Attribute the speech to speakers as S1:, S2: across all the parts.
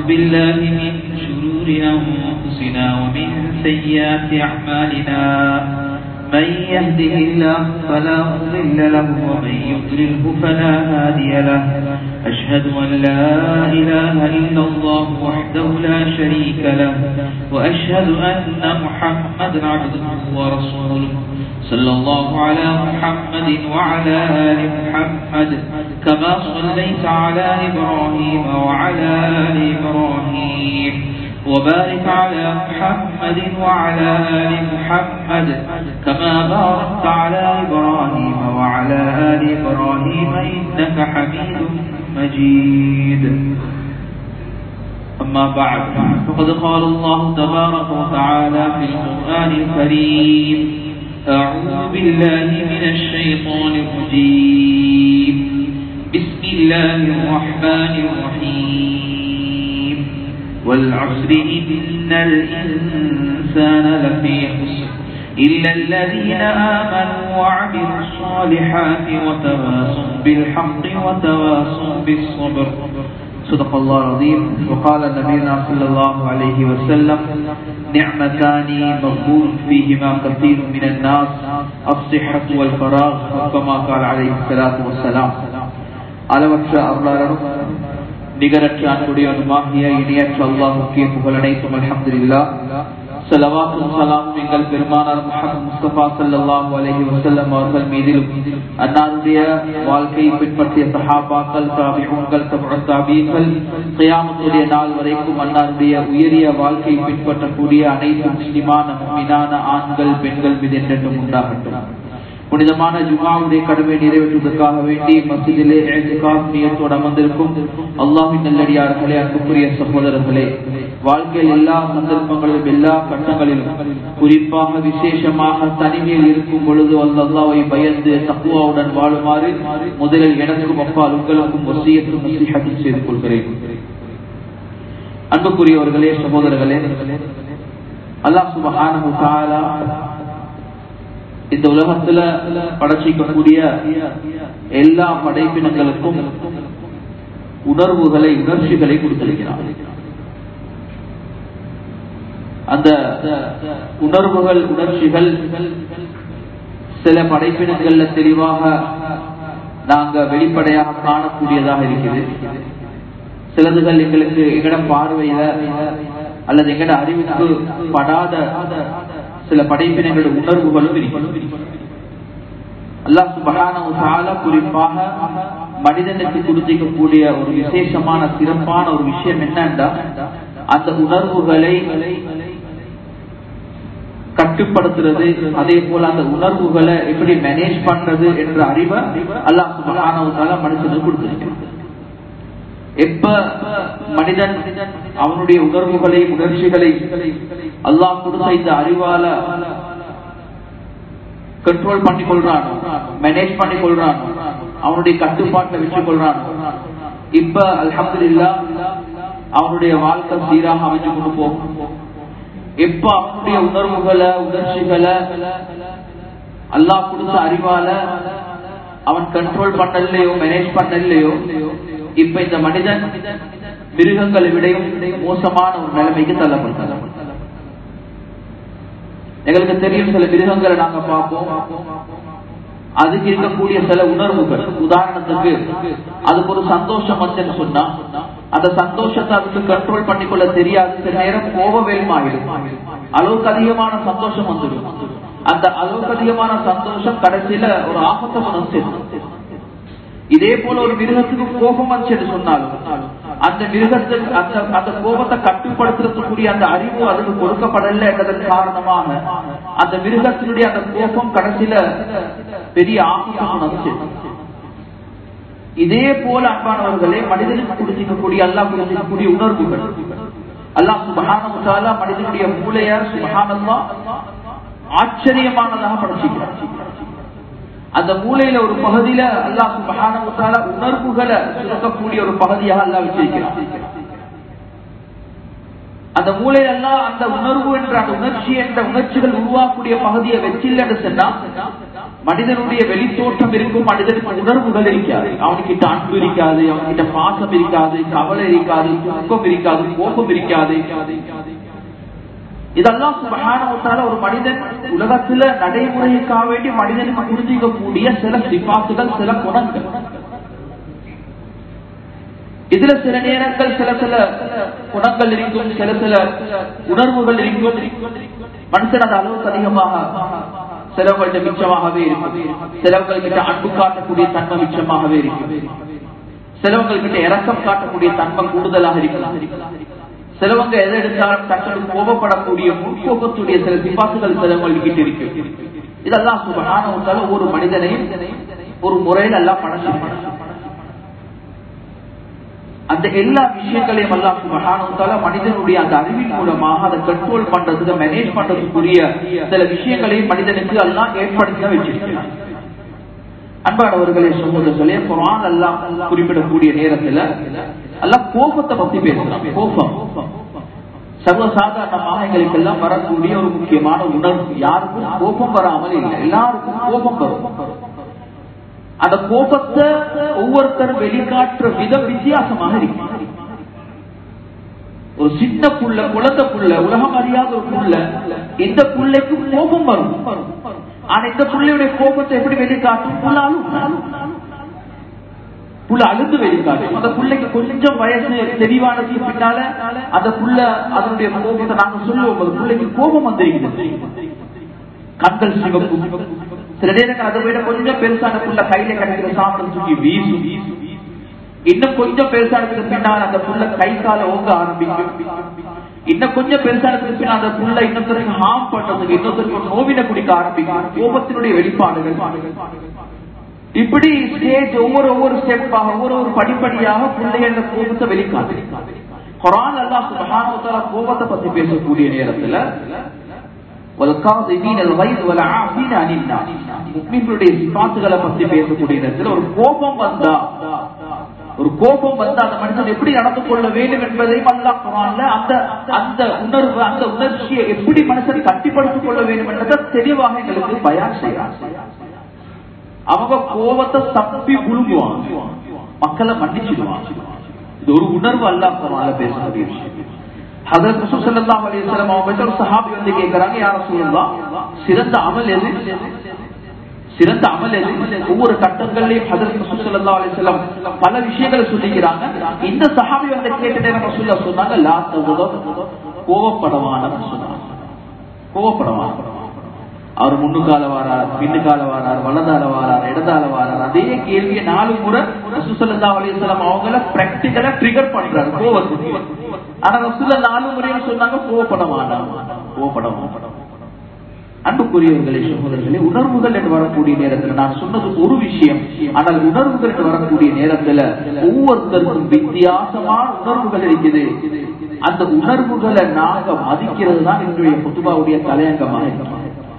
S1: بالله من شرور أنفسنا ومن سيئات أعمالنا من يهده الله فلا مضل له ومن يضلله فلا هادي له أشهد أن لا إله إلا الله وحده لا شريك له وأشهد أن محمدا عبده ورسوله صلى الله على محمد وعلى آل محمد كما صليت على إبراهيم وعلى آل إبراهيم وبارك على محمد وعلى آل محمد كما باركت على إبراهيم وعلى آل إبراهيم إنك حميد مجيد أما بعد فقد قال الله تبارك وتعالى في القرآن الكريم أعوذ بالله من الشيطان الرجيم بسم الله الرحمن الرحيم والعصر إن الإنسان لفي خسر إلا الذين آمنوا وعملوا الصالحات وتواصوا بالحق وتواصوا بالصبر صدق الله العظيم وقال نبينا صلى الله عليه وسلم نعمتان مغبون فيهما كثير من الناس الصحة والفراغ كما قال عليه الصلاة والسلام அளவற்ற அருளாளரும் நிகரற்ற அன்புடையவனுமாகிய இணையற்ற அல்லாஹுக்கே புகழ் அனைத்தும் அல்ஹம்துலில்லா சலவாத்தும் சலாமும் எங்கள் பெருமானார் முஹம்மது முஸ்தபா ஸல்லல்லாஹு அலைஹி வஸல்லம் அவர்கள் மீதிலும் அன்னாருடைய வாழ்க்கையை பின்பற்றிய சஹாபாக்கள் தாபிஊன்கள் தபு தாபீன்கள் கியாமத்துடைய நாள் வரைக்கும் அன்னாருடைய உயரிய வாழ்க்கையை பின்பற்றக்கூடிய அனைத்து முஸ்லிமான முஃமினான ஆண்கள் பெண்கள் மீது என்றென்றும் உண்டாகட்டும் புனிதமான ஜுமாவுடைய கடமை நிறைவேற்றுவதற்காக வேண்டி மசிதிலே நியத்தோடு அமர்ந்திருக்கும் அல்லாஹின் நல்லடியார்களே அன்புக்குரிய சகோதரர்களே வாழ்க்கையில் எல்லா சந்தர்ப்பங்களிலும் எல்லா கட்டங்களிலும் குறிப்பாக விசேஷமாக தனிமையில் இருக்கும் பொழுது அல்லாவை பயந்து தக்குவாவுடன் வாழுமாறு முதலில் எனக்கும் அப்பால் உங்களுக்கும் வசியத்தும் நசிஹத்தும் செய்து கொள்கிறேன் அன்புக்குரியவர்களே சகோதரர்களே அல்லாஹ் சுபஹானஹு இந்த உலகத்துல படைச்சிக்கக்கூடிய எல்லா படைப்பினங்களுக்கும் உணர்வுகளை உணர்ச்சிகளை கொடுத்திருக்கிறார் அந்த உணர்வுகள் உணர்ச்சிகள் சில படைப்பினங்கள்ல தெளிவாக நாங்க வெளிப்படையாக காணக்கூடியதாக இருக்குது சிலதுகள் எங்களுக்கு எங்கட பார்வையில அல்லது எங்கட அறிவுக்கு படாத சில படைப்பினங்களுடைய உணர்வுகளும் அல்லாஹ் சுபகான குறிப்பாக மனிதனுக்கு கொடுத்திக்கக்கூடிய ஒரு விசேஷமான சிறப்பான ஒரு விஷயம் என்னன்னா அந்த உணர்வுகளை கட்டுப்படுத்துறது அதே போல அந்த உணர்வுகளை எப்படி மேனேஜ் பண்றது என்ற அறிவை அல்லாஹ் சுபகான மனுஷனுக்கு கொடுத்திருக்கிறான் எப்ப மனிதன் அவனுடைய உணர்வுகளை உணர்ச்சிகளை அல்லாஹ் கொடுத்த இந்த அறிவால கண்ட்ரோல் பண்ணி கொள்றான் மேனேஜ் பண்ணி கொள்றான் அவனுடைய கட்டுப்பாட்டை வச்சுக் கொள்றான் இப்ப அலமது இல்லா அவனுடைய வாழ்க்கை சீராக அமைச்சு கொண்டு போகும் எப்ப அவனுடைய உணர்வுகளை உணர்ச்சிகளை அல்லாஹ் கொடுத்த அறிவால அவன் கண்ட்ரோல் பண்ணலையோ மேனேஜ் பண்ணலையோ இப்ப இந்த மனிதன் மிருகங்களை விடையும் மோசமான ஒரு நிலைமைக்கு தள்ளப்படுத்த எங்களுக்கு தெரியும் சில மிருகங்களை நாங்க பார்ப்போம் அதுக்கு இருக்கக்கூடிய சில உணர்வுகள் உதாரணத்துக்கு அதுக்கு ஒரு சந்தோஷம் வந்துன்னு சொன்னா அந்த சந்தோஷத்தை அதுக்கு கண்ட்ரோல் பண்ணிக்கொள்ள தெரியாது சில நேரம் கோப வேல்மாயிடும் அளவுக்கு அதிகமான சந்தோஷம் வந்துடும் அந்த அளவுக்கு அதிகமான சந்தோஷம் கடைசியில ஒரு ஆபத்தை குணம் சேர்ந்து இதே போல ஒரு மிருகத்துக்கு கோபம் வந்துச்சு சொன்னாலும் அந்த மிருகத்துக்கு அந்த அந்த கோபத்தை கட்டுப்படுத்துறதுக்குரிய அந்த அறிவு அதுக்கு கொடுக்கப்படல என்றதன் காரணமாக அந்த மிருகத்தினுடைய அந்த கோபம் கடைசியில பெரிய ஆபத்து வந்துச்சு இதே போல அன்பானவர்களே மனிதனுக்கு குடிச்சிக்கக்கூடிய அல்லா குடிச்சிக்கக்கூடிய உணர்வுகள் அல்லாஹ் சுபகான மனிதனுடைய மூளைய சுபகானல்லா ஆச்சரியமானதாக படைச்சிக்கிறார் அந்த மூலையில ஒரு பகுதியில அல்லாஹ் சுபகான உணர்வுகளை சுரக்கக்கூடிய ஒரு பகுதியாக அல்லா வச்சிருக்கிறார் அந்த மூலையெல்லாம் அந்த உணர்வு என்ற அந்த உணர்ச்சி என்ற உணர்ச்சிகள் உருவாக்கக்கூடிய பகுதியை வச்சில்லைன்னு சொன்னா மனிதனுடைய வெளித்தோற்றம் இருக்கும் மனிதனுக்கு உணர்வுகள் இருக்காது அவனுக்கிட்ட அன்பு இருக்காது அவன்கிட்ட பாசம் இருக்காது கவலை இருக்காது துக்கம் இருக்காது கோபம் இருக்காது இதெல்லாம் சுபகானத்தால ஒரு மனிதன் உலகத்துல நடைமுறைக்காக வேண்டி மனிதனுக்கு புரிஞ்சிக்கக்கூடிய சில சிபாத்துகள் சில குணங்கள் இதுல சில நேரங்கள் சில சில குணங்கள் இருக்கும் சில சில உணர்வுகள் இருக்கும் மனுஷன் அந்த அளவுக்கு அதிகமாக சிலவங்கள்ட்ட மிச்சமாகவே இருக்கும் சிலவங்கள் கிட்ட அன்பு காட்டக்கூடிய தன்மை மிச்சமாகவே இருக்கும் சிலவங்கள் கிட்ட இறக்கம் காட்டக்கூடிய தன்மை கூடுதலாக இருக்கலாம் சிலவங்க எதை எடுத்தாலும் தங்களுக்கு கோபப்படக்கூடிய முன்கோபத்துடைய சில சிபாசுகள் சிலவங்கள் கிட்ட இருக்கு இதெல்லாம் சுபகான ஒரு மனிதனையும் ஒரு முறையில் எல்லாம் பணம் அந்த எல்லா விஷயங்களையும் எல்லாம் சுபகானத்தால மனிதனுடைய அந்த அறிவின் மூலமாக அதை கண்ட்ரோல் பண்றதுக்கு மேனேஜ் பண்றதுக்குரிய சில விஷயங்களையும் மனிதனுக்கு எல்லாம் ஏற்படுத்தி வச்சிருக்கிறான் அன்பானவர்களே சகோதரர்களே குரான் எல்லாம் குறிப்பிடக்கூடிய நேரத்துல எல்லாம் கோபத்தை பத்தி பேசலாம் கோபம் சர்வசாதாரணமாக எங்களுக்கு எல்லாம் வரக்கூடிய ஒரு முக்கியமான உணர்வு யாருக்கும் கோபம் வராமல் இல்லை எல்லாருக்கும் கோபம் வரும் அந்த கோபத்தை ஒவ்வொருத்தரும் வெளிக்காட்டுற விதம் வித்தியாசமாக இருக்கு ஒரு சின்ன புள்ள குழந்தை புள்ள உலகம் அறியாத ஒரு புள்ள இந்த புள்ளைக்கு கோபம் வரும் ஆனா இந்த புள்ளையுடைய கோபத்தை எப்படி வெளிக்காட்டும் புள்ளாலும் புள்ள அழுந்து வெளிக்காட்டும் அந்த புள்ளைக்கு கொஞ்சம் வயசு தெளிவானதுக்கு பின்னால அந்த புள்ள அதனுடைய கோபத்தை நாங்க சொல்லுவோம் அந்த புள்ளைக்கு கோபம் வந்திருக்கிறது கண்கள் சிவப்பு சில நேரங்கள் அதை விட கொஞ்சம் பெருசான புள்ள கையில கிடைக்கிற சாப்பிட தூக்கி வீசும் இன்னும் கொஞ்சம் பெருசானதுக்கு பின்னால் அந்த புள்ள கை கால ஓங்க ஆரம்பிக்கும் இன்னும் கொஞ்சம் பெருசானதுக்கு பின்னால் அந்த புள்ள இன்னொருத்தருக்கு ஹார்ம் பண்றதுக்கு இன்னொருத்தருக்கு நோவின குடிக்க ஆரம்பிக்கும் கோபத்தினுடைய வெளிப்பாடுகள் இப்படி ஸ்டேஜ் ஒவ்வொரு ஒவ்வொரு ஸ்டெப்பாக ஒவ்வொரு ஒரு படிப்படியாக பிள்ளைகள கோபத்தை வெளிக்காட்டு குரான் எல்லாம் சுபகானத்தால கோபத்தை பத்தி பேசக்கூடிய நேரத்துல சிபாத்துகளை பத்தி பேசக்கூடிய நேரத்தில் ஒரு கோபம் வந்தா ஒரு கோபம் வந்து அந்த மனிதன் எப்படி நடந்து கொள்ள வேண்டும் என்பதையும் அல்லா குரான்ல அந்த அந்த உணர்வு அந்த உணர்ச்சியை எப்படி மனுஷன் கட்டிப்படுத்திக் கொள்ள வேண்டும் என்றதை தெளிவாக எங்களுக்கு பயான் செய்யறாங்க அவங்க கோபத்தை தப்பி புழுங்குவாங்க மக்களை மன்னிச்சிடுவாங்க இது ஒரு உணர்வு அல்லா குரான்ல பேசக்கூடிய விஷயம் சிறந்த அமல் எது சிறந்த அமல் எது ஒவ்வொரு கட்டங்கள்லயும் பல விஷயங்களை சொல்லிக்கிறாங்க இந்த சஹாபி வந்து கேட்ட நேரம் சொல்ல சொன்னாங்க கோவப்படவான சொன்னாங்க கோவப்படவான அவர் முன்னுக்கால வாரார் பின்னுக்கால வாரார் வலதால வாரார் இடதால வாரார் அதே கேள்வியை நாலு முறை ரசூசல்லா அலிஸ்லாம் அவங்கள பிராக்டிக்கலா ட்ரிகர் பண்றாரு கோவத்துக்கு ஆனா ரசூல நாலு முறையும் சொன்னாங்க கோவப்பட மாட்டாங்க கோவப்பட அன்புக்குரியவர்களே சகோதரர்களே உணர்வுகள் என்று வரக்கூடிய நேரத்தில் நான் சொன்னது ஒரு விஷயம் ஆனால் உணர்வுகள் என்று வரக்கூடிய நேரத்துல ஒவ்வொருத்தருக்கும் வித்தியாசமான உணர்வுகள் இருக்குது அந்த உணர்வுகளை நாங்க மதிக்கிறது தான் என்னுடைய புத்துபாவுடைய தலையங்கமாக இருக்கிறோம்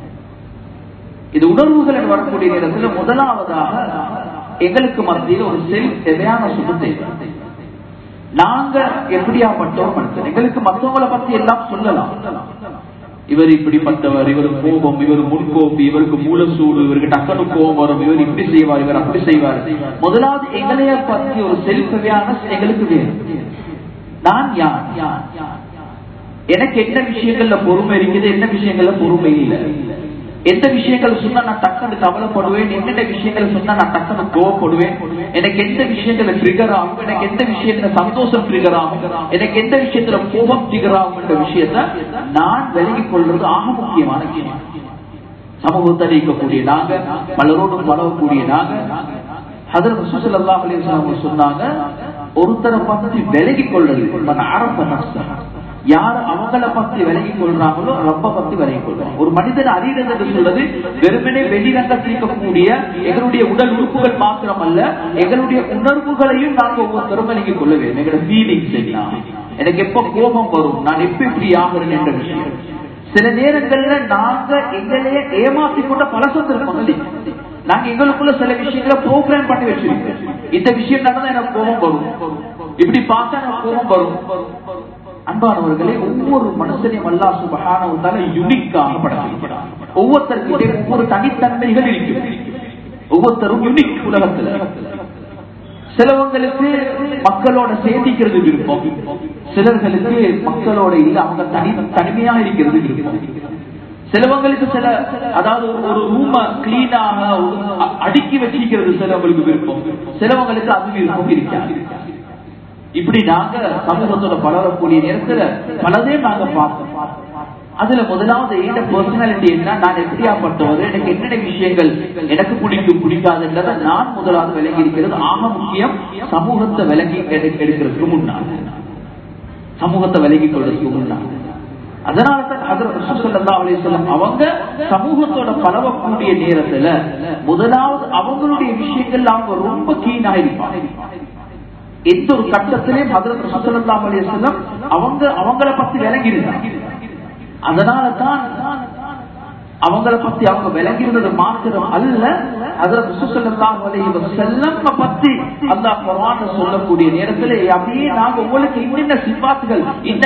S1: இது உணர்வுகள் என்று வரக்கூடிய நேரத்தில் முதலாவதாக எங்களுக்கு மத்தியில் ஒரு செல் தேவையான சுகம் தேவை நாங்க எப்படியாப்பட்டோம் மனுஷன் எங்களுக்கு மற்றவங்களை பத்தி எல்லாம் சொல்லலாம் இவர் இப்படிப்பட்டவர் இவர் கோபம் இவர் முன்கோப்பி இவருக்கு மூலசூடு இவருக்கு டக்கனு கோபம் வரும் இவர் இப்படி செய்வார் இவர் அப்படி செய்வார் முதலாவது எங்களைய பத்தி ஒரு செல்ஃப் அவேர்னஸ் எங்களுக்கு வேணும் நான் யார் எனக்கு என்ன விஷயங்கள்ல பொறுமை இருக்குது என்ன விஷயங்கள்ல பொறுமை இல்லை எந்த விஷயங்கள் சொன்னா நான் டக்குனு கவலைப்படுவேன் என்னென்ன விஷயங்களை சொன்னா நான் டக்குனு கோவப்படுவேன் எனக்கு எந்த விஷயத்துல ட்ரிகர் ஆகும் எனக்கு எந்த விஷயத்துல சந்தோஷம் ட்ரிகர் ஆகும் எனக்கு எந்த விஷயத்துல கோபம் ட்ரிகர் ஆகும் என்ற விஷயத்த நான் விலகிக் கொள்றது ஆக முக்கியமான விஷயம் சமூகத்தை இருக்கக்கூடிய நாங்க பலரோடு பழகக்கூடிய நாங்க அதில் சுசல்லா அலிஸ்லாம் சொன்னாங்க ஒருத்தரை பத்தி விலகிக் கொள்றது ஆரம்ப யார் அவங்கள பத்தி விலகி கொள்றாங்களோ ரொம்ப பத்தி விலகி கொள்றாங்க ஒரு மனிதன் அறிகிறது என்று சொல்றது வெறுமனே வெளிரங்கத்தில் இருக்கக்கூடிய எங்களுடைய உடல் உறுப்புகள் மாத்திரம் அல்ல எங்களுடைய உணர்வுகளையும் நாங்க ஒவ்வொருத்தரும் விலகி கொள்ள வேண்டும் எங்களோட ஃபீலிங்ஸ் என்ன எனக்கு எப்ப கோபம் வரும் நான் எப்ப இப்படி ஆகிறேன் என்ற விஷயம் சில நேரங்கள்ல நாங்க எங்களையே ஏமாத்தி கொண்ட பல சந்தர்ப்பங்கள் நாங்க எங்களுக்குள்ள சில விஷயங்களை ப்ரோக்ராம் பண்ணி வச்சிருக்கோம் இந்த விஷயம் நடந்தா எனக்கு கோபம் வரும் இப்படி பார்த்தா எனக்கு கோபம் வரும் அன்பானவர்களே ஒவ்வொரு மனுஷனையும் அல்லா சுபகான யுனிக்காக படைச்சிருக்கிறார் ஒவ்வொருத்தருக்கிட்டே ஒவ்வொரு தனித்தன்மைகள் இருக்கிறது ஒவ்வொருத்தரும் யூனிக் உலகத்துல சிலவங்களுக்கு மக்களோட சேர்ந்திக்கிறது விருப்பம் சிலர்களுக்கு மக்களோட இல்ல அவங்க தனி தனிமையா இருக்கிறது விருப்பம் சிலவங்களுக்கு சில அதாவது ஒரு ரூம கிளீனாக அடுக்கி வச்சிருக்கிறது சிலவங்களுக்கு விருப்பம் சிலவங்களுக்கு அது விருப்பம் இருக்காது இப்படி நாங்க சமூகத்தோட பலரக்கூடிய நேரத்துல பலதே நாங்க பார்ப்போம் அதுல முதலாவது என்ன பர்சனாலிட்டி என்ன நான் எப்படியாப்பட்டவர் எனக்கு என்னென்ன விஷயங்கள் எனக்கு பிடிக்கும் பிடிக்காதுன்றத நான் முதலாவது விளங்கி இருக்கிறது ஆக முக்கியம் சமூகத்தை விளங்கி எடுக்கிறதுக்கு முன்னாள் சமூகத்தை விலகி கொள்றதுக்கு முன்னாள் அதனாலதான் அவங்க சமூகத்தோட பரவக்கூடிய நேரத்துல முதலாவது அவங்களுடைய விஷயங்கள் அவங்க ரொம்ப கீனா இருப்பாங்க எந்த ஒரு கட்டத்திலையும் ஹதரத் சுசல்லா அலிஸ்லம் அவங்க அவங்கள பத்தி விளங்கிருந்தாங்க அதனால தான் அவங்கள பத்தி அவங்க விளங்கிருந்தது மாத்திரம் அல்ல அதுல செல்லம் பத்தி அந்த குரான் சொல்லக்கூடிய நேரத்துல அப்படியே நாங்க உங்களுக்கு இன்னென்ன சிபாத்துகள்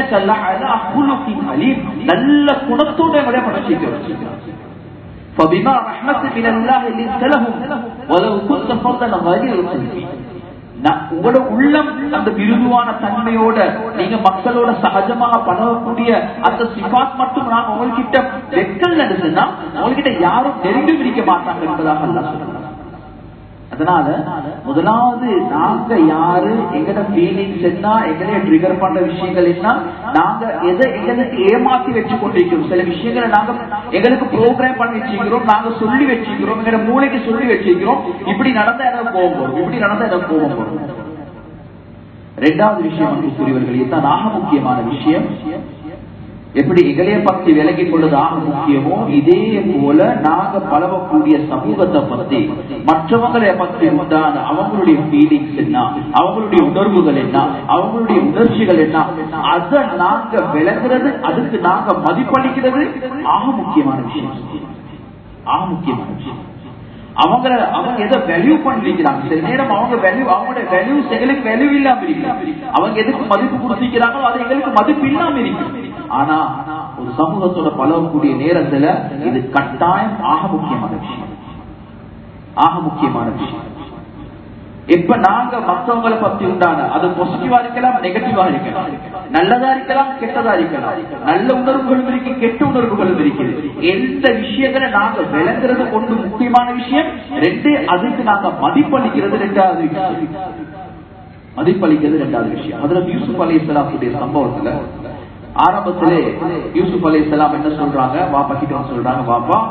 S1: இன்னக்கல்ல நல்ல குணத்தோட எங்களுடைய படைச்சிக்கிறோம் فبما رحمة من الله لنت لهم ولو كنت فضلا غير القلب உங்களோட உள்ளம் அந்த மிருதுவான தன்மையோட நீங்க மக்களோட சகஜமாக பழகக்கூடிய அந்த சிபாத் மட்டும் நான் உங்ககிட்ட வெக்கல் நடந்துன்னா உங்ககிட்ட யாரும் நெருங்கி பிடிக்க மாட்டாங்க என்பதாக அல்ல சொல்றாங்க அதனால முதலாவது நாங்க யாரு எங்கட ஃபீலிங்ஸ் என்ன எங்களை ட்ரிகர் பண்ற விஷயங்கள் என்ன நாங்க எதை எங்களுக்கு ஏமாத்தி வச்சு கொண்டிருக்கிறோம் சில விஷயங்களை நாங்க எங்களுக்கு ப்ரோக்ராம் பண்ணி வச்சுக்கிறோம் நாங்க சொல்லி வச்சுக்கிறோம் எங்க மூளைக்கு சொல்லி வச்சுக்கிறோம் இப்படி நடந்தா எனக்கு கோபம் வரும் இப்படி நடந்தா எனக்கு கோபம் வரும் ரெண்டாவது விஷயம் அன்புக்குரியவர்கள் இதுதான் ஆக முக்கியமான விஷயம் எப்படி எங்களைய பத்தி விலகிக் கொள்வது ஆக முக்கியமோ இதே போல நாங்க பழகக்கூடிய சமூகத்தை பத்தி மற்றவங்களை பத்தி உண்டான அவங்களுடைய ஃபீலிங்ஸ் என்ன அவங்களுடைய உணர்வுகள் என்ன அவங்களுடைய உணர்ச்சிகள் என்ன அதை நாங்க விளங்குறது அதுக்கு நாங்க மதிப்பளிக்கிறது ஆக முக்கியமான விஷயம் ஆக முக்கியமான விஷயம் அவங்கள அவங்க எதை வேல்யூ பண்ணிக்கிறாங்க சில நேரம் அவங்க வேல்யூ அவங்களோட வேல்யூஸ் எங்களுக்கு வேல்யூ இல்லாம இருக்கு அவங்க எதுக்கு மதிப்பு கொடுத்திருக்கிறாங்களோ அது எங்களுக்கு மதிப்பு இல்லாம இருக்கு ஆனா ஒரு சமூகத்தோட பழகக்கூடிய நேரத்துல இது கட்டாயம் ஆக முக்கியமான விஷயம் ஆக முக்கியமான விஷயம் இப்ப நாங்க மற்றவங்களை பத்தி உண்டான அது பாசிட்டிவா இருக்கலாம் நெகட்டிவா இருக்கலாம் நல்லதா இருக்கலாம் கெட்டதா இருக்கலாம் நல்ல உணர்வுகளும் இருக்கு கெட்ட உணர்வுகளும் இருக்குது எந்த விஷயங்களை நாங்க விளங்குறது ஒன்று முக்கியமான விஷயம் ரெண்டு அதுக்கு நாங்க மதிப்பளிக்கிறது ரெண்டாவது விஷயம் மதிப்பளிக்கிறது ரெண்டாவது விஷயம் அதுல யூசுப் அலி இஸ்லாமுடைய சம்பவத்துல ஆரம்பத்திலே யூசுப் அலி இஸ்லாம் என்ன சொல்றாங்க வாப்பா கிட்ட சொல்றாங்க வாப்பா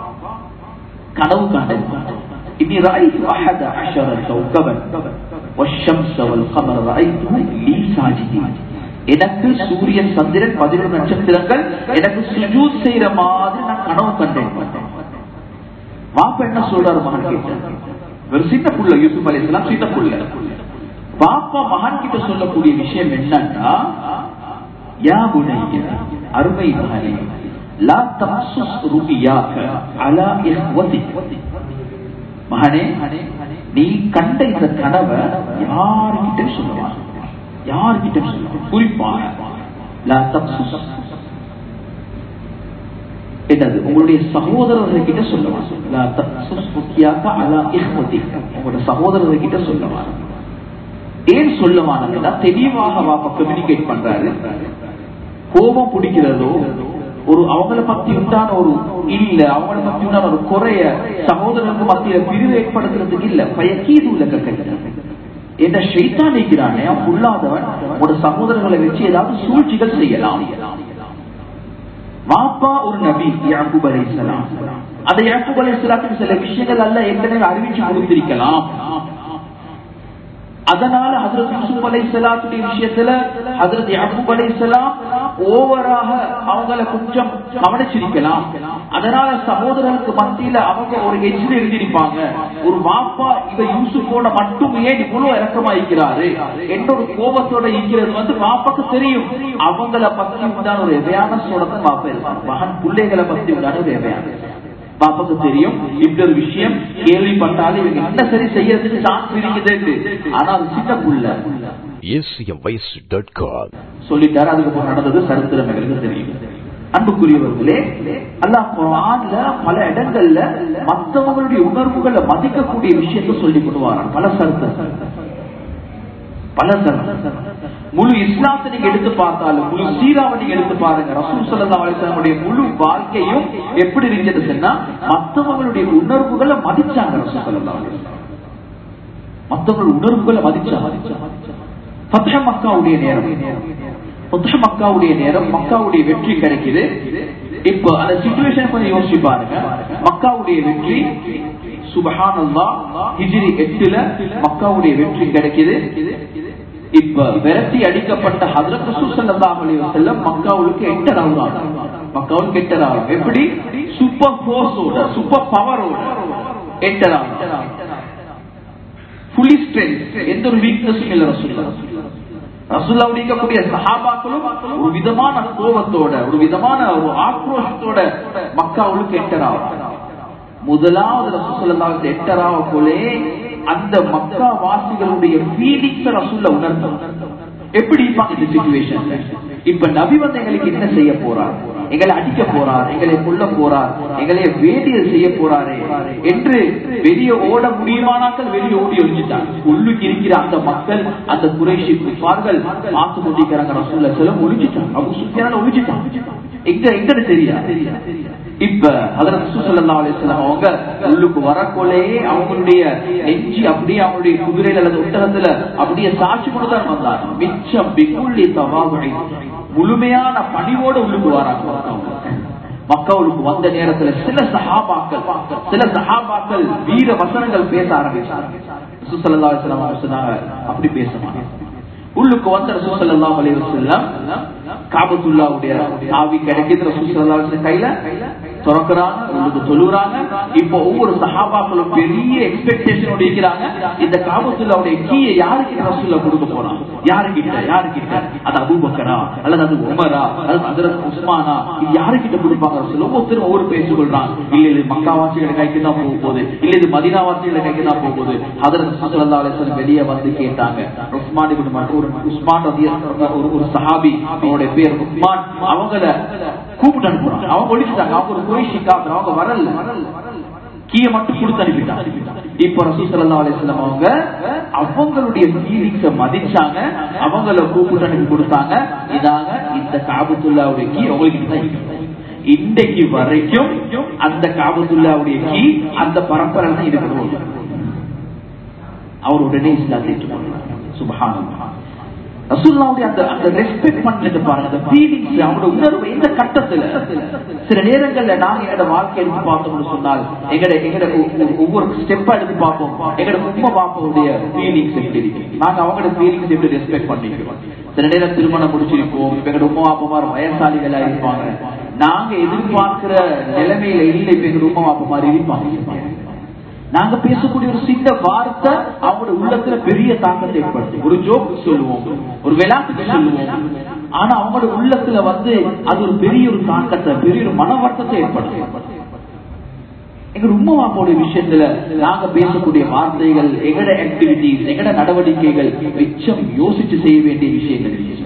S1: கனவு கண்டேன் إني رأيت أحد عشر كوكبا والشمس والقمر رأيته لي ساجدين எனக்கு சூரியன் சந்திரன் பதினொரு நட்சத்திரங்கள் எனக்கு சுஜூத் செய்யற மாதிரி நான் கனவு கண்டேன் வாப்ப என்ன சொல்றாரு மகன் கிட்ட ஒரு சின்ன புள்ள யூசுப் அலி இஸ்லாம் சின்ன புள்ள பாப்பா மகன் கிட்ட சொல்லக்கூடிய விஷயம் என்னன்னா யா புனைய அருமை மகனே லா தம்சுஸ் ருபியாக அலா இஹ்வதிக் மகனே நீ கண்ட இந்த கனவை யாருக்கிட்ட சொல்லுவாங்க யாருக்கிட்ட சொல்லுவாங்க குறிப்பாக என்னது உங்களுடைய சகோதரர்கள் கிட்ட சொல்லுவாங்க உங்களோட சகோதரர்கள் கிட்ட சொல்லுவாங்க ஏன் சொல்லுவாங்கன்னா தெளிவாக வாப்ப கம்யூனிகேட் பண்றாரு கோபம் பிடிக்கிறதோ ஒரு அவங்கள பத்தி உண்டான ஒரு இல்ல அவங்கள பத்தி உண்டான ஒரு குறைய சகோதரருக்கு மத்தியில பிரிவு ஏற்படுத்துறதுக்கு இல்ல பயக்கீது உள்ள கட்ட என்ன ஷெய்தான் நிற்கிறானே அவன் உள்ளாதவன் ஒரு சகோதரர்களை வச்சு ஏதாவது சூழ்ச்சிகள் செய்யலாம் வாப்பா ஒரு நபி யாக்கூப் அலை இஸ்லாம் அந்த யாக்கூப் அலை இஸ்லாத்துக்கு சில விஷயங்கள் அல்ல ஏற்கனவே அறிவிச்சு கொடுத்திருக்கலாம் அதனால ஹசரத் யூசுப் அலை சலாத்துடைய விஷயத்துல ஹசரத் யாக்கூப் அலை சலாம் ஓவராக அவங்கள கொஞ்சம் கவனிச்சிருக்கலாம் அதனால சகோதரர்களுக்கு மத்தியில அவங்க ஒரு எச்சில் எழுதியிருப்பாங்க ஒரு வாப்பா இவ யூசுஃபோட மட்டும் ஏன் இவ்வளவு இறக்கமா இருக்கிறாரு என்ற ஒரு கோபத்தோட இருக்கிறது வந்து வாப்பாக்கு தெரியும் அவங்கள பத்தி உண்டான ஒரு எவையான சோடத்தை வாப்பா இருப்பாங்க மகன் பிள்ளைகளை பத்தி உண்டான ஒரு எவையான பாப்பாக்கு தெரியும் இப்படி ஒரு விஷயம் கேள்விப்பட்டாலும் இவங்க என்ன சரி செய்யறதுக்கு சான்ஸ் இருக்குது ஆனா அது சின்ன புள்ள
S2: acmvoice.com
S1: சொல்லிட்டாரு அதுக்கப்புறம் நடந்தது சரித்திரம் எங்களுக்கு தெரியும் அன்புக்குரியவர்களே அல்லாஹ் குர்ஆன்ல பல இடங்கள்ல மற்றவங்களுடைய உணர்வுகளை மதிக்கக்கூடிய விஷயத்தை சொல்லி கொடுவாராம் பல சருத்து பல சருத்து முழு இஸ்லாத்தை நீங்க எடுத்து பார்த்தாலும் முழு சீராவை நீங்க எடுத்து பாருங்க ரசூல் சல்லா அலிஸ்லாமுடைய முழு வாழ்க்கையும் எப்படி இருந்ததுன்னா மற்றவங்களுடைய உணர்வுகளை மதிச்சாங்க ரசூல் சல்லா மற்றவர்கள் உணர்வுகளை மதிச்சாங்க ஃபத்ஹ மக்காவுடைய நேரம் ஃபத்ஹ மக்காவுடைய நேரம் மக்காவுடைய வெற்றி கிடைக்குது இப்போ அந்த சிச்சுவேஷன் கொஞ்சம் யோசிச்சு பாருங்க மக்காவுடைய வெற்றி சுபஹான் அல்லா ஹிஜ்ரி எட்டுல மக்காவுடைய வெற்றி கிடைக்குது இப்ப விரட்டி அடிக்கப்பட்ட ஹதரத் ரசூல் ஸல்லல்லாஹு அலைஹி வஸல்லம் மக்காவுக்கு என்டர் ஆகுறாங்க மக்காவுக்கு என்டர் ஆகுறாங்க எப்படி சூப்பர் ஃபோர்ஸோட சூப்பர் பவரோட என்டர் ஆகுறாங்க ஃபுல்லி ஸ்ட்ரென்த் எந்த ஒரு வீக்னஸும் இல்ல ரசூல்லா ரசூல்லா இருக்கக்கூடிய சஹாபாக்களும் ஒரு விதமான கோபத்தோட ஒரு விதமான ஒரு ஆக்ரோஷத்தோட மக்காவுக்கு என்டர் ஆகுறாங்க முதலாவது ரசூசல்லாவுக்கு எட்டராவ போலே அந்த மக்கா வாசிகளுடைய ஃபீலிங்ஸ் ரசூல்ல உணர்த்தம் எப்படி இருப்பாங்க இந்த சிச்சுவேஷன் இப்ப நபி வந்து எங்களுக்கு என்ன செய்ய போறார் எங்களை அடிக்க போறார் எங்களை கொல்ல போறார் எங்களை வேடியல் செய்ய போறாரே என்று வெளியே ஓட முடியுமானாக்கள் வெளியே ஓடி ஒழிஞ்சிட்டாங்க உள்ளுக்கு இருக்கிற அந்த மக்கள் அந்த குறைஷி குப்பார்கள் பார்த்து கொண்டிருக்கிறாங்க ரசூல்ல சில ஒழிஞ்சிட்டாங்க அவங்க சுத்தியான ஒழிஞ்சிட்டாங்க எங்க எங்க தெரியா இப்ப அதுல சுசல்லா அலிஸ்லாம் அவங்க உள்ளுக்கு வரக்கொள்ளையே அவங்களுடைய நெஞ்சி அப்படியே அவங்களுடைய குதிரையில அல்லது ஒட்டகத்துல அப்படியே சாட்சி கொண்டு தான் வந்தாங்க மிச்சம் பிகுள்ளி தவாவுடை முழுமையான பணிவோடு உள்ளுக்கு வராங்க மக்களுக்கு வந்த நேரத்துல சில சஹாபாக்கள் சில சஹாபாக்கள் வீர வசனங்கள் பேச ஆரம்பிச்சாங்க சுசல்லா அலிஸ்லாம் சொன்னாங்க அப்படி பேச உள்ளுக்கு வந்த ரசூசல்லா அலைஹி வஸல்லம் காபத்துல்லாவுடைய ஆவி கிடைக்குது ரசூசல்லா கையில திறக்கிறாங்க உள்ளுக்கு சொல்லுறாங்க இப்போ ஒவ்வொரு சஹாபாக்களும் பெரிய எக்ஸ்பெக்டேஷனோட இருக்கிறாங்க இந்த காபத்துல்லாவுடைய கீயை யாருக்கு ரசூல்ல கொடுக்க போறாங்க யாருக்கிட்ட யாருக்கிட்ட அது அபூபக்கரா அல்லது அது உமரா அல்லது ஹஜரத் உஸ்மானா இது யாருக்கிட்ட கொடுப்பாங்க ரசூல் ஒவ்வொருத்தரும் ஒவ்வொரு பேர் சொல்றாங்க இல்ல இது மக்காவாசிகள கைக்கு தான் போக போகுது இல்ல இது மதினாவாசிகள கைக்கு தான் போக போகுது ஹஜரத் சல்லல்லாஹு அலைஹி வஸல்லம் வெளியே வந்து கேட்டாங்க உஸ்மான் இப்னு மஸ்ஊத் உஸ்மான் ரலியல்லாஹு ஒரு ஒரு சஹாபி அவருடைய பேர் உஸ்மான் அவங்கள கூப்பிட்டு அனுப்புறாங்க அவங்க ஒழிச்சிட்டாங்க அவங்க ஒரு குறைஷி காப்பர் அவங்க வரல கீயை மட்டும் கொடுத்து அனுப்பிட்டாங்க இப்ப ரசூல் ஸல்லல்லாஹு அலைஹி வஸல்லம் அவங்க அவங்களுடைய ஃபீலிங்ஸ மதிச்சாங்க அவங்கள கூப்பிட்டு அனுப்பி கொடுத்தாங்க இதாங்க இந்த காபத்துல்லாவுடைய கீ உங்களுக்கு தான் இருக்கு. இன்றைக்கு வரைக்கும் அந்த காபத்துல்லாவுடைய கீ அந்த பரம்பரை தான் இருக்கிறோம் அவர் உடனே இஸ்லாத்தை ஏற்றுக்கொண்டார் சுபஹானல்லாஹ் ரசூல்லாவுடைய அந்த அந்த ரெஸ்பெக்ட் பண்றது பாருங்க அந்த ஃபீலிங்ஸ் அவங்களோட உணர்வு எந்த கட்டத்துல சில நேரங்கள்ல நாங்க எங்களோட வாழ்க்கை எடுத்து பார்த்தோம்னு சொன்னால் எங்கட எங்கட ஒ- ஒவ்வொரு ஸ்டெப்பா எடுத்து பார்ப்போம் எங்கட உண்மை பாப்பாவுடைய ஃபீலிங்ஸ் எப்படி இருக்கு நாங்க அவங்களோட ஃபீலிங்ஸ் எப்படி ரெஸ்பெக்ட் பண்ணிக்கிறோம் சில நேரம் திருமணம் முடிச்சிருப்போம் இப்ப எங்கட உமா அப்பமார் வயசாளிகளா இருப்பாங்க நாங்க எதிர்பார்க்கிற நிலைமையில இல்லை இப்ப எங்க உமா அப்பா மாதிரி இருப்பாங்க நாங்க பேசக்கூடிய ஒரு சின்ன வார்த்தை அவங்களோட உள்ளத்துல பெரிய தாக்கத்தை ஏற்படுத்தும் ஒரு ஜோக் சொல்லுவோம் ஒரு விளையாட்டுக்கு சொல்லுவோம் ஆனா அவங்களோட உள்ளத்துல வந்து அது ஒரு பெரிய ஒரு தாக்கத்தை பெரிய ஒரு மன வருத்தத்தை ஏற்படுத்தும் எங்க உண்மைவாப்போடைய விஷயத்துல நாங்க பேசக்கூடிய வார்த்தைகள் எங்கட ஆக்டிவிட்டிஸ் எங்கட நடவடிக்கைகள் மிச்சம் யோசிச்சு செய்ய வேண்டிய விஷயங்கள் இருக்கு.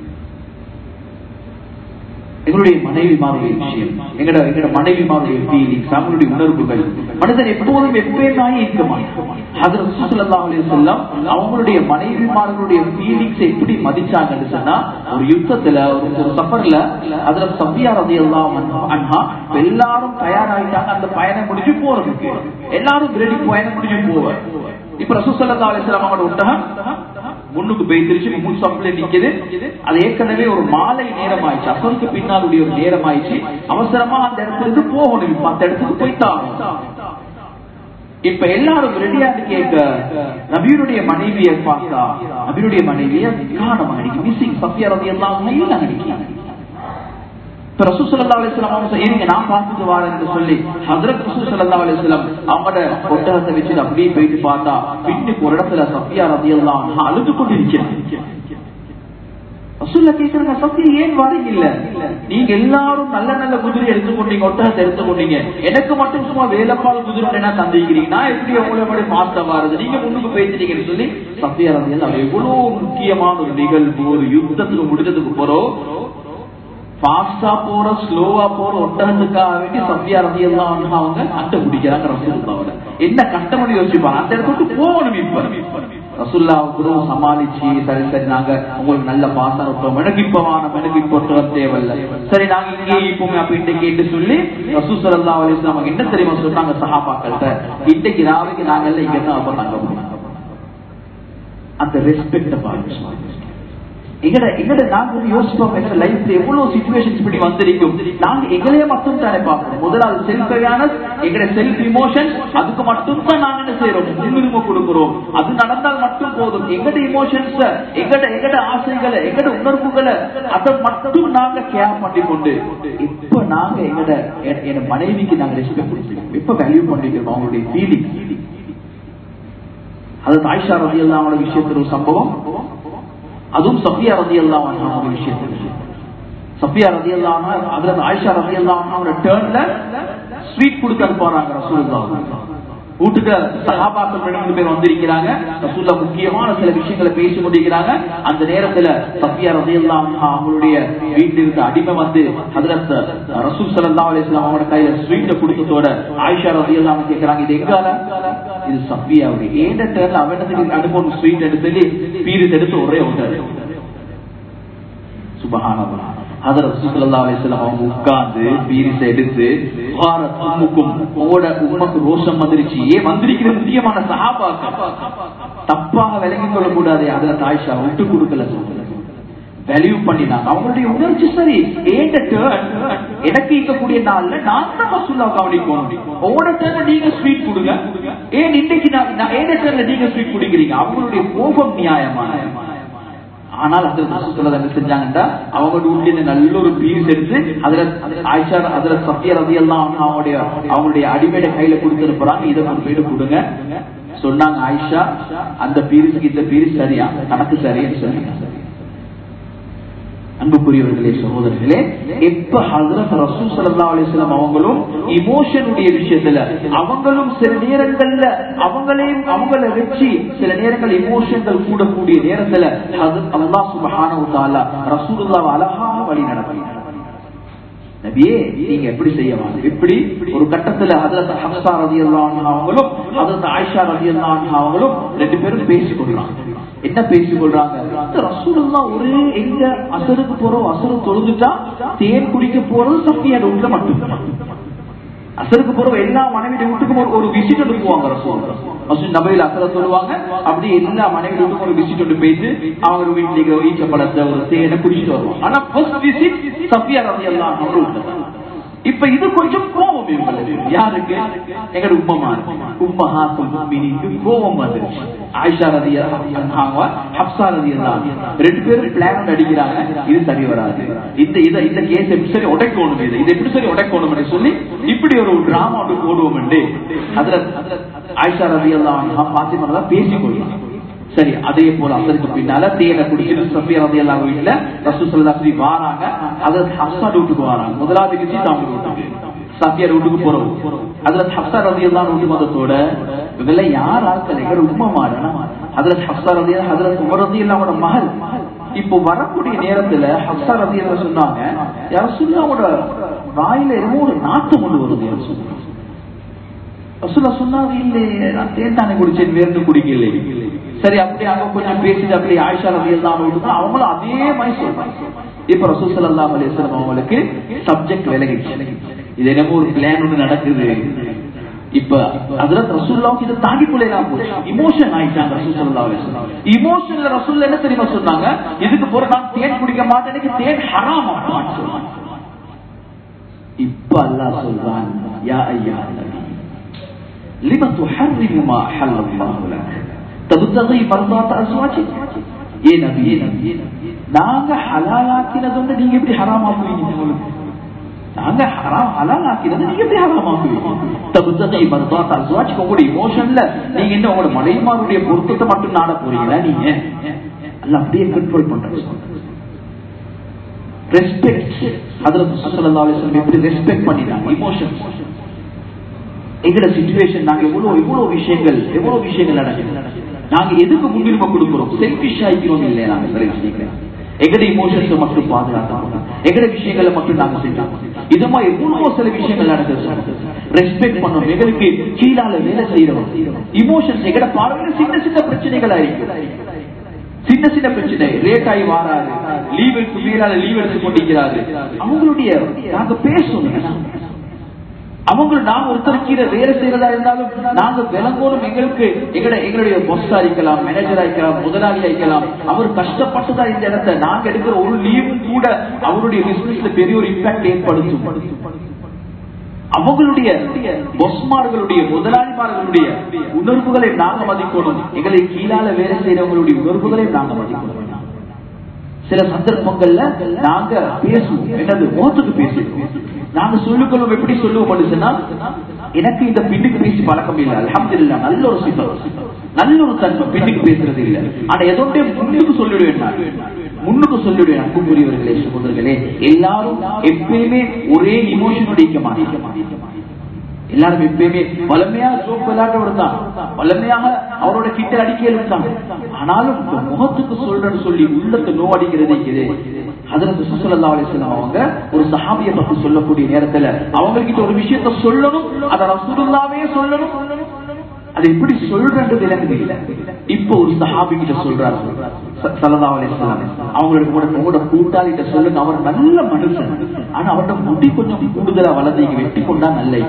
S1: எங்களுடைய மனைவிமாருடைய விஷயம் எங்கட எங்கட மனைவிமாருடைய ஃபீலிங்ஸ் அவங்களுடைய உணர்வுகள் மனிதன் எப்போதும் எப்பயுமாய் இருக்க மாட்டான் ஹஜரத் ஸல்லல்லாஹு அலைஹி வஸல்லம் அவங்களுடைய மனைவிமார்களுடைய ஃபீலிங்ஸ் எப்படி மதிச்சாங்கன்னு சொன்னா ஒரு யுத்தத்துல ஒரு ஒரு சஃபர்ல அதுல சஃபியா ரலியல்லாஹு அன்ஹா எல்லாரும் தயாராயிட்டாங்க அந்த பயணம் முடிஞ்சு போறதுக்கு எல்லாரும் ரெடி பயணம் முடிஞ்சு போவ இப்ப ரசூல் ஸல்லல்லாஹு அலைஹி வஸல்லம் அவங்களோட ஒட்டகம் முன்னுக்கு போய்த்திருச்சு முன் சப்பில் நிக்குது அது ஏற்கனவே ஒரு மாலை நேரம் ஆயிடுச்சு அசருக்கு பின்னாலுடைய ஒரு நேரம் ஆயிடுச்சு அவசரமா அந்த இடத்துல இருந்து போகணும் இப்ப அந்த இடத்துக்கு போய்த்தான் இப்ப எல்லாரும் ரெடியாட்டு கேட்க நபியுடைய மனைவியை பார்த்தா நபியுடைய மனைவிய காணமா அன்னைக்கு மிஸ்ஸிங் சத்யா ரவி எல்லாம் இல்ல அன்னைக்கு இப்ப ரசூ சல்லா அலிஸ்லாம் அவங்க சொ- இருங்க நான் பார்த்துட்டு வரேன் என்று சொல்லி ஹசரத் ரசூ சல்லா அலிஸ்லாம் அவங்களோட ஒட்டகத்தை வச்சுட்டு அப்படியே போயிட்டு பார்த்தா பின்னுக்கு ஒரு இடத்துல சத்யா ரதி எல்லாம் அழுது கொண்டு இருக்கிறேன் ரசூல்லா கேக்குறாங்க சத்யா ஏன் வரீங்க இல்ல நீங்க எல்லாரும் நல்ல நல்ல குதிரை எடுத்துக்கொண்டீங்க ஒட்டகத்தை எடுத்துக்கொண்டீங்க எனக்கு மட்டும் சும்மா வேலைப்பால் குதிரை என்ன தந்திக்கிறீங்க நான் எப்படி உங்களை எப்படி பார்த்த வாருது நீங்க முன்னுக்கு போயிட்டீங்கன்னு சொல்லி சத்யா ரதி எல்லாம் எவ்வளவு முக்கியமான ஒரு நிகழ்வு ஒரு யுத்தத்துக்கு முடிஞ்சதுக்கு போறோம் ஃபாஸ்டா போற ஸ்லோவா போற ஒட்டகத்துக்காக வேண்டி சத்தியா ரதி எல்லாம் அவங்க கட்ட பிடிக்கிறாங்க ரசூலுல்லாவோட என்ன கஷ்டம்னு யோசிப்பாங்க அந்த இடத்துக்கு போகணும் இப்ப ரசுல்லா குரு சமாளிச்சு சரி சரி நாங்க உங்களுக்கு நல்ல பாசம் விட்டோம் எனக்கு இப்ப வானம் எனக்கு இப்ப ஒருத்தர் தேவையில்ல சரி நாங்க இங்கே இப்போமே அப்ப இன்றைக்கு கேட்டு சொல்லி ரசூ சல்லா அலிஸ்லாம் அவங்க என்ன தெரியுமா சொன்னாங்க சஹாபாக்கள்கிட்ட இன்றைக்கு ராவைக்கு நாங்க எல்லாம் இங்க தான் அப்ப தங்க முடியும் அந்த ரெஸ்பெக்ட பாருங்க எங்கட எங்கட நாங்க வந்து யோசிப்போம் எங்கட லைஃப்ல எவ்வளவு சுச்சுவேஷன்ஸ் இப்படி வந்திருக்கும் நாங்க எங்களையே மட்டும் தானே பார்க்கணும் முதலாவது செல்ஃப் அவேர்னஸ் எங்கட செல்ஃப் இமோஷன் அதுக்கு மட்டும் தான் நாங்க என்ன செய்யறோம் முன்னுரிமை கொடுக்கிறோம் அது நடந்தால் மட்டும் போதும் எங்கட இமோஷன்ஸ் எங்கட எங்கட ஆசைகளை எங்கட உணர்வுகளை அதை மட்டும் நாங்க கேர் பண்ணி கொண்டு இப்ப நாங்க எங்கட என் மனைவிக்கு நாங்க ரெஸ்பெக்ட் கொடுத்துருக்கோம் இப்ப வேல்யூ பண்ணிக்கிறோம் அவங்களுடைய ஃபீலிங் அது தாய்ஷா ரதி அல்லாமோட விஷயத்துல ஒரு சம்பவம் அதுவும் சஃபியா ரதி அல்லாமோட விஷயத்துல சஃபியா ரதி அல்லாம அதுல ஆயிஷா ரதி அல்லாமோட டேர்ன்ல ஸ்வீட் கொடுத்து அனுப்புறாங்க ரசூலுல்லா வீட்டுக்கு சகாபாக்கள் ரெண்டு பேர் வந்திருக்கிறாங்க ரசூல்லா முக்கியமான சில விஷயங்களை பேசி கொண்டிருக்கிறாங்க அந்த நேரத்துல சஃபியா ரதி அவங்களுடைய வீட்டில் இருந்த அடிமை வந்து அதுல ரசூல் சல்லா அலிஸ்லாம் அவங்களோட கையில ஸ்வீட்டை கொடுத்ததோட ஆயிஷா ரதி எல்லாம் கேட்கிறாங்க இது எங்கால இது சஃபியாவுடைய ஏண்ட டேர்ல அவனத்துக்கு அனுப்பணும் ஸ்வீட் எடுத்து பீரிஸ் எடுத்து ஒரே ஒன்றாரு சுபஹானல்லா அதர் ரசூலுல்லாஹி அலைஹி வஸல்லம் அவங்க உட்கார்ந்து பீரிஸ் எடுத்து பாரத் உம்முக்கும் ஓட உம்மக்கு ரோஷம் வந்துருச்சு ஏன் வந்திருக்கிற முக்கியமான சஹாபாக்கள் தப்பாக விளங்கிக் கொள்ள கூடாது அதுல தாய்ஷா விட்டு கொடுக்கல வேல்யூ பண்ணினாங்க அவங்களுடைய உணர்ச்சி சரி ஏண்ட டேர்ன் எனக்கு இருக்கக்கூடிய நாள்ல நான் தான் ரசூல்லா கவனிக்கணும் ஓட டேர்ன்ல நீங்க ஸ்வீட் கொடுங்க ஏன் இன்னைக்கு நான் ஏண்ட டேர்ன்ல நீங்க ஸ்வீட் குடிக்கிறீங்க அவங்களுடைய கோபம் நியாயமான ஆனால் அந்த ரசூலுல்லாஹ் என்ன செஞ்சாங்கன்னா அவங்க வீட்டுல நல்ல ஒரு பீஸ் எடுத்து அதுல ஆயிஷா அதுல சத்திய ரவி எல்லாம் அவங்களுடைய அவங்களுடைய அடிமையோட கையில கொடுத்துருப்பாங்க இதை கொண்டு போயிட்டு கொடுங்க சொன்னாங்க ஆயிஷா அந்த பீரிஸுக்கு இந்த பீரிஸ் சரியா கணக்கு சரின்னு சொன்னாங்க அன்புக்குரியவர்களே சகோதரர்களே எப்ப ஹசரத் ரசூ சல்லா அலிஸ்லாம் அவங்களும் இமோஷனுடைய விஷயத்துல அவங்களும் சில நேரங்கள்ல அவங்களையும் அவங்கள வச்சு சில நேரங்கள் இமோஷன்கள் கூடக்கூடிய நேரத்துல அல்லா சுபஹான ரசூலுல்லா அழகாக வழி நடத்தினார் நபியே நீங்க எப்படி செய்யலாம் எப்படி ஒரு கட்டத்துல ஹதரத் ஹப்சா ரதி அவங்களும் ஹதரத் ஆயிஷா ரதி அவங்களும் ரெண்டு பேரும் பேசிக் கொள்றாங்க என்ன பேசிக் கொள்றாங்க ரசூலுல்லா ஒரு எங்க அசருக்கு போறோம் அசரு தொழுதுட்டா தேன் குடிக்க போறது சஃபியா வீட்டுல மட்டும் அசருக்கு போற எல்லா மனைவி வீட்டுக்கும் ஒரு விசிட் ஒன்று போவாங்க ரசூல் ரசூல் நபையில் அசர சொல்லுவாங்க அப்படி எல்லா மனைவி வீட்டுக்கும் ஒரு விசிட் ஒன்று போயிட்டு அவங்க வீட்டுல ஈச்ச பழத்தை ஒரு தேனை குடிச்சிட்டு வருவாங்க ஆனா ஃபர்ஸ்ட் விசிட் சஃபியா ரவி எல்லாம் வீட்டுல இப்ப இது கொஞ்சம் கோபம் இவங்களுக்கு யாருக்கு எங்க உம்மமா உம்மஹாத்துல் முஃமினீனுக்கு கோபம் வந்துருச்சு ஆயிஷா ரதி ஹப்சா ரதி ரெண்டு பேரும் பிளான் அடிக்கிறாங்க இது சரி வராது இந்த இத இந்த கேஸ் எப்படி சரி உடைக்கணும் இது இது எப்படி சரி உடைக்கணும் சொல்லி இப்படி ஒரு டிராமா ஒன்று போடுவோம் அதுல ஆயிஷா ரதி எல்லாம் பாத்திமா தான் பேசிக்கொள்ளும் சரி அதே போல அதற்கு பின்னால தேனை குடிச்சிட்டு சஃபியா ரதி எல்லாம் வீட்டுல ரசூ சல்லா வாராங்க அது ஹப்சா வீட்டுக்கு வராங்க முதலாவது விசிட் அவங்க வீட்டுக்கு சஃபியா வீட்டுக்கு போறோம் அதுல ஹப்சா ரதி எல்லாம் வீட்டுக்கு வந்ததோட இவங்கள யார் ஆட்கள் எங்க உண்மை மாறனா அதுல ஹப்சா ரதி அதுல உமர் ரதி எல்லாவோட மகள் இப்போ வரக்கூடிய நேரத்துல ஹப்சா ரதி எல்லாம் சொன்னாங்க யாரும் சொன்னாவோட வாயில என்னமோ ஒரு நாட்டம் கொண்டு வருது யாரும் சொன்னாங்க ரசூல்லா சொன்னாங்க இல்லையே நான் தேன் தானே குடிச்சேன் வேறு குடிக்கல சரி அப்படி அங்க கொஞ்சம் பேசிட்டு அப்படி ஆயிஷா ரவி எல்லாம் அவங்களும் அதே மாதிரி சொல்றாங்க இப்ப ரசூல் சல்லாஹ் அலிஸ்லாம் அவங்களுக்கு சப்ஜெக்ட் விலகிச்சு இது என்னமோ ஒரு பிளான் ஒண்ணு நடக்குது இப்ப அதுல ரசூல்லாவுக்கு இதை தாங்கி கொள்ளலாம் போச்சு இமோஷன் ஆயிட்டாங்க ரசூல் சல்லா அலிஸ்லாம் இமோஷன்ல ரசூல் என்ன தெரியுமா சொன்னாங்க இதுக்கு போற நான் தேன் குடிக்க மாட்டேன் எனக்கு தேன் ஹராம் சொன்னாங்க இப்ப அல்லாஹ் சொல்றான் யா ஐயா لم تحرم ما أحل الله لك تبتغي مرضات أزواجك ஏ நபி நாங்க ஹலாலாக்கினது வந்து நீங்க எப்படி ஹராம் ஆக்குவீங்க உங்களுக்கு நாங்க ஹராம் ஹலால் ஆக்கினது நீங்க எப்படி ஹராம் ஆக்குவீங்க தபுத்தகை மருதாத் அஸ்வாஜ் உங்களோட இமோஷன்ல நீங்க என்ன உங்களோட மனைவிமாருடைய பொருத்தத்தை மட்டும் நாட போறீங்களா நீங்க அல்ல அப்படியே கண்ட்ரோல் பண்றாங்க ரெஸ்பெக்ட் அதுல சல்லல்லாஹு அலைஹி வஸல்லம் எப்படி ரெஸ்பெக்ட் பண்ணினாங்க இமோஷன் எங்கட சிச்சுவேஷன் நாங்க எவ்வளவு எவ்வளவு விஷயங்கள் எவ்வளவு விஷயங்கள் நடக்குது நாங்க எதுக்கு முன்னுரிமை கொடுக்கிறோம் செல்பிஷ் ஆகிக்கிறோம் இல்லையா நாங்க சில விஷயங்கள் எங்கட இமோஷன்ஸ் மட்டும் பாதுகாக்கணும் எங்கட விஷயங்களை மட்டும் நாங்க செஞ்சோம் இது மாதிரி எவ்வளவோ சில விஷயங்கள் நடக்குது ரெஸ்பெக்ட் பண்ணணும் எங்களுக்கு கீழால வேலை செய்யறோம் இமோஷன்ஸ் எங்கட பார்வையில சின்ன சின்ன பிரச்சனைகளா இருக்கு சின்ன சின்ன பிரச்சனை ரேட் ஆகி வாராரு லீவ் எடுத்து மேலால லீவ் எடுத்து கொண்டிருக்கிறாரு அவங்களுடைய நாங்க பேசணும் அவங்க நாங்க ஒருத்தர் கீழே வேலை செய்யறதா இருந்தாலும் நாங்க விளங்கோடும் எங்களுக்கு எங்கட எங்களுடைய பொஸ்ஸா இருக்கலாம் மேனேஜரா இருக்கலாம் முதலாளியா இருக்கலாம் அவர் கஷ்டப்பட்டுதா இந்த இடத்தை நாங்க எடுக்கிற ஒரு லீவும் கூட அவருடைய பிசினஸ்ல பெரிய ஒரு இம்பாக்ட் ஏற்படுத்தும் அவங்களுடைய பொஸ்மார்களுடைய முதலாளிமார்களுடைய உணர்வுகளை நாங்க மதிக்கணும் எங்களை கீழால வேலை செய்யறவங்களுடைய உணர்வுகளை நாங்க மதிக்கணும் சில சந்தர்ப்பங்கள்ல நாங்க பேசுவோம் என்னது முகத்துக்கு பேசுவோம் நாங்க சொல்லுக்கொள்வோம் எப்படி சொல்லுவோம் சொன்னா எனக்கு இந்த பின்னுக்கு பேசி பழக்கம் இல்லை அலமது நல்ல ஒரு சித்தம் நல்ல ஒரு தன்மை பின்னுக்கு பேசுறது இல்லை ஆனா எதோட்டே முன்னுக்கு சொல்லிடுவேன் நான் முன்னுக்கு சொல்லிடுவேன் அன்புக்குரியவர்களே சகோதரர்களே எல்லாரும் எப்பயுமே ஒரே இமோஷன் அடிக்க மாட்டேங்க எல்லாரும் எப்பயுமே வலிமையாக ஜோக் விளையாட்டவர் தான் வலிமையாக அவரோட கிட்ட அடிக்க இருந்தாங்க ஆனாலும் இந்த முகத்துக்கு சொல்றேன்னு சொல்லி உள்ளத்தை நோ அடிக்கிறது இருக்குது அதற்கு சுசலல்லா அலிஸ்லாம் அவங்க ஒரு சஹாபியை பத்தி சொல்லக்கூடிய நேரத்துல அவங்க கிட்ட ஒரு விஷயத்த சொல்லணும் அதை ரசூலுல்லாவே சொல்லணும் அது எப்படி சொல்றது விளங்குது இல்ல இப்ப ஒரு சஹாபி கிட்ட சொல்றாரு சல்லா அலிஸ்லாம் அவங்களோட கூட உங்களோட கூட்டாளிட்ட சொல்லுங்க அவர் நல்ல மனுஷன் ஆனா அவரோட முடி கொஞ்சம் கூடுதலா வளர்ந்து இங்க வெட்டி கொண்டா நல்ல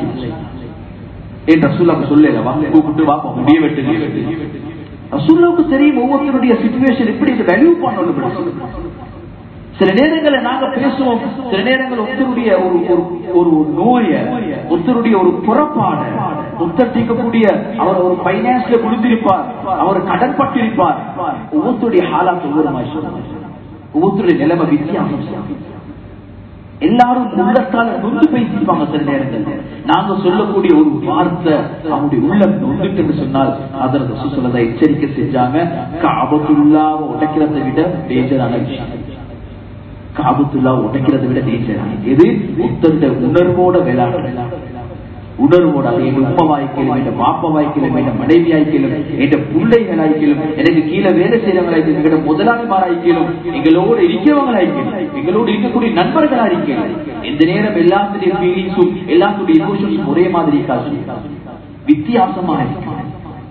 S1: ஏன் ரசூல்லாக்கு சொல்லல கூப்பிட்டு வா முடிய வெட்டு ரசூல்லாவுக்கு தெரியும் ஒவ்வொருத்தருடைய சிச்சுவேஷன் எப்படி இதை வேல்யூ பண்ணணும் சில நேரங்களில் நாங்க பேசுவோம் சில நேரங்கள் ஒருத்தருடைய ஒரு ஒரு நோய ஒருத்தருடைய ஒரு புறப்பாடு ஒருத்தர் தீர்க்கக்கூடிய அவர் ஒரு பைனான்ஸ்ல விழுந்திருப்பார் அவர் கடன் பட்டிருப்பார் ஒவ்வொருத்தருடைய ஹாலாக்கு ஒவ்வொரு மாதிரி ஒவ்வொருத்தருடைய நிலைமை வித்தியாசம் எல்லாரும் உள்ளத்தால நொந்து பேசிப்பாங்க சில நேரங்கள் நாங்க சொல்லக்கூடிய ஒரு வார்த்தை அவனுடைய உள்ளம் நொந்துட்டு சொன்னால் அதற்கு சுசலதை எச்சரிக்கை செஞ்சாங்க காபத்துள்ளாவை உடைக்கிறதை விட டேஞ்சரான விஷயம் காபத்துல்லா உடைக்கிறதை விட டேஞ்சரான எது புத்தருடைய உணர்வோட விளையாட உணர்வோட அது எங்க உப்ப வாய்க்கலும் என் பாப்ப வாய்க்கலும் என் மனைவி ஆய்க்கலும் என் பிள்ளைகள் ஆய்க்கலும் எனக்கு கீழே வேலை செய்யறவங்க எங்களோட முதலாளிமார் ஆய்க்கலும் எங்களோடு இருக்கிறவங்க ஆய்க்கலும் எங்களோடு இருக்கக்கூடிய நண்பர்களா இருக்கணும் எந்த நேரம் எல்லாத்துடைய ஃபீலிங்ஸும் எல்லாத்துடைய இமோஷன்ஸும் ஒரே மாதிரி காசு வித்தியாசமா இருக்கும்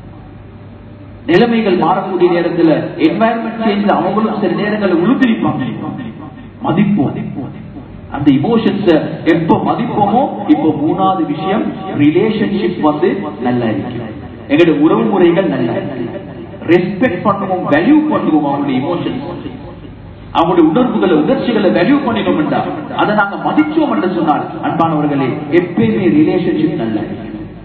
S1: நிலைமைகள் மாறக்கூடிய நேரத்துல என்வாயன்மெண்ட் சேஞ்ச் அவங்களும் சில நேரங்களில் உளுந்திருப்பாங்க மதிப்போம் அந்த இமோஷன்ஸ் எப்ப மதிப்போமோ இப்போ மூணாவது விஷயம் ரிலேஷன்ஷிப் வந்து நல்லா இருக்கு எங்களுடைய உறவு முறைகள் நல்லா ரெஸ்பெக்ட் பண்ணுவோம் வேல்யூ பண்ணுவோம் அவங்களுடைய இமோஷன்ஸ் அவங்களுடைய உணர்வுகளை உணர்ச்சிகளை வேல்யூ பண்ணினோம் அதை நாங்க மதிச்சோம் என்று சொன்னால் அன்பானவர்களே எப்பயுமே ரிலேஷன்ஷிப் நல்லா இருக்கு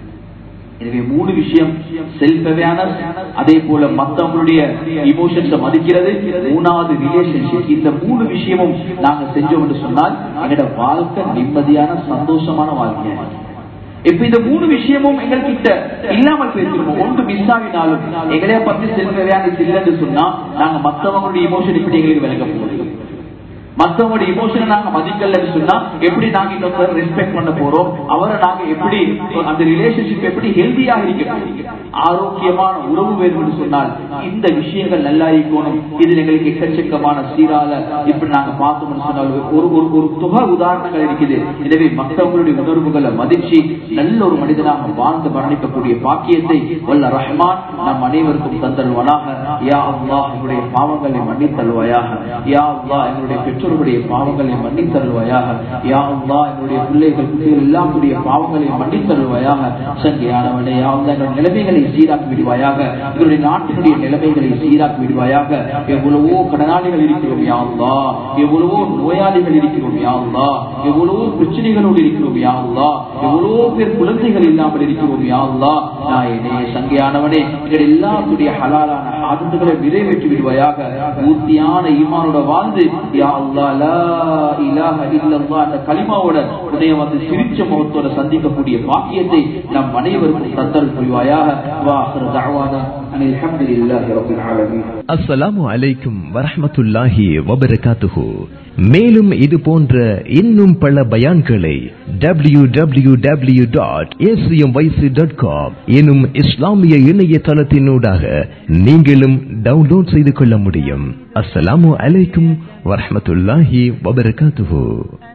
S1: எனவே மூணு விஷயம் செல்ஃப் அவேர்னஸ் அதே போல மத்தவங்களுடைய இமோஷன்ஸை மதிக்கிறது மூணாவது ரிலேஷன்ஷிப் இந்த மூணு விஷயமும் நாங்க செஞ்சோம் என்று சொன்னால் எங்களோட வாழ்க்கை நிம்மதியான சந்தோஷமான வாழ்க்கை இப்ப இந்த மூணு விஷயமும் எங்ககிட்ட இல்லாமல் பேசிருக்கோம் ஒன்று மிஸ் ஆகினாலும் எங்களைய பத்தி செல்ஃப் அவேர்னஸ் இல்லைன்னு சொன்னா நாங்க மத்தவங்களுடைய இமோஷன் இப்படி எங்களுக்கு விளக்க முடியும் மத்தவங்களுடைய இமோஷனை நாங்க மதிக்கலன்னு சொன்னா எப்படி நாங்க இன்னொரு ரெஸ்பெக்ட் பண்ண போறோம் அவரை நாங்க எப்படி அந்த ரிலேஷன்ஷிப் எப்படி ஹெல்தியாக இருக்க ஆரோக்கியமான உறவு வேணும்னு சொன்னால் இந்த விஷயங்கள் நல்லா இருக்கணும் இதுல எங்களுக்கு எக்கச்சக்கமான சீரால இப்படி நாங்க பார்த்தோம்னு சொன்னால் ஒரு ஒரு ஒரு தொகை உதாரணங்கள் இருக்குது எனவே மற்றவங்களுடைய உணர்வுகளை மதிச்சு நல்ல ஒரு மனிதனாக வாழ்ந்து மரணிக்கக்கூடிய பாக்கியத்தை வல்ல ரஹ்மான் நம் அனைவருக்கும் தந்தல்வனாக யா அல்லா எங்களுடைய பாவங்களை மன்னித்தல்வாயாக யா அல்லா எங்களுடைய பெற்றோருடைய பாவங்களை மன்னித்தருள்வாயாக யா அல்லா என்னுடைய பிள்ளைகள் குட்டிகள் எல்லாருடைய பாவங்களை மன்னித்தருள்வாயாக சங்கையானவனே யா அல்லா என்னுடைய நிலைமைகளை சீராக்கி விடுவாயாக எங்களுடைய நாட்டினுடைய நிலைமைகளை சீராக்கி விடுவாயாக எவ்வளவோ கடனாளிகள் இருக்கிறோம் யா அல்லா எவ்வளவோ நோயாளிகள் இருக்கிறோம் யா அல்லா எவ்வளவோ பிரச்சனைகளோடு இருக்கிறோம் யா அல்லா எவ்வளவோ பேர் குழந்தைகள் இல்லாமல் இருக்கிறோம் யா அல்லா நாயனே சங்கையானவனே எங்கள் எல்லாத்துடைய ஹலாலான ஆதத்துகளை நிறைவேற்றி விடுவாயாக பூர்த்தியான ஈமானோட வாழ்ந்து யா அல்லா லா இலாஹ இல்லல்லா அந்த கலிமாவோட உடைய வந்து சிரிச்ச முகத்தோட சந்திக்கக்கூடிய பாக்கியத்தை நம் அனைவருக்கும் தத்தல் புரிவாயாக வாஹர் தஅவானா أن الحمد لله رب العالمين
S2: அஸ்ஸலாமு அலைக்கும் வரஹ்மத்துல்லாஹி வபரகாத்துஹு மேலும் இது போன்ற இன்னும் பல பயான்களை W W W dot dot com எனும் இஸ்லாமிய இணையதளத்தினூடாக நீங்களும் டவுன்லோட் செய்து கொள்ள முடியும் அஸ்ஸலாமு அலைக்கும் வரஹ்மத்துல்லாஹி வபரகாத்துஹு